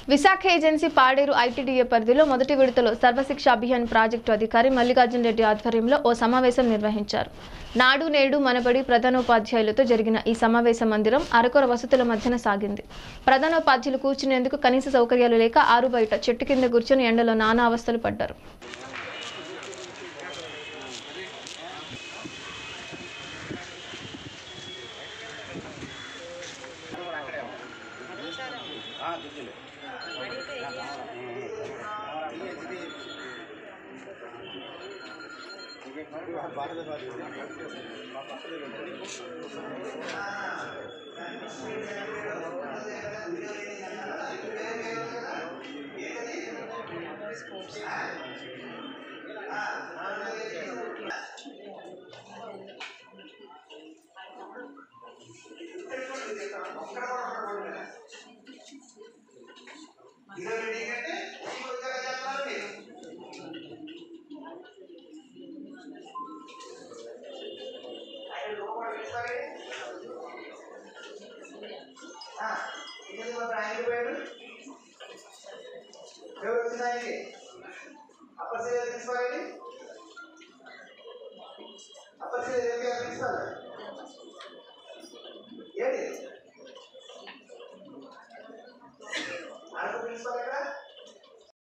Visakha agency Paderu ITDA పరిధిలో మొదటి విడతలో సర్వశిక్ష అభియాన్ ప్రాజెక్టు అధికారి మల్లికార్జున రెడ్డి ఆధ్వర్యంలో ఓ సమావేశం నిర్వహించారు నాడు నేడు మనబడి ప్రధానోపాధ్యాయులతో జరిగిన ఈ సమావేశ మందిరం అరకొర వసతుల మధ్యన సాగింది ప్రధానోపాధ్యాయులు కూర్చునేందుకు కనీస సౌకర్యాలు లేక ఆరు బయట చెట్టు కింద కూర్చొని ఎండలో నానా అవస్థలు పడ్డారు ఎవరు వచ్చినాయి అప్పర్ సైడ్ తీసుకోవాలి అప్పర్ సైడ్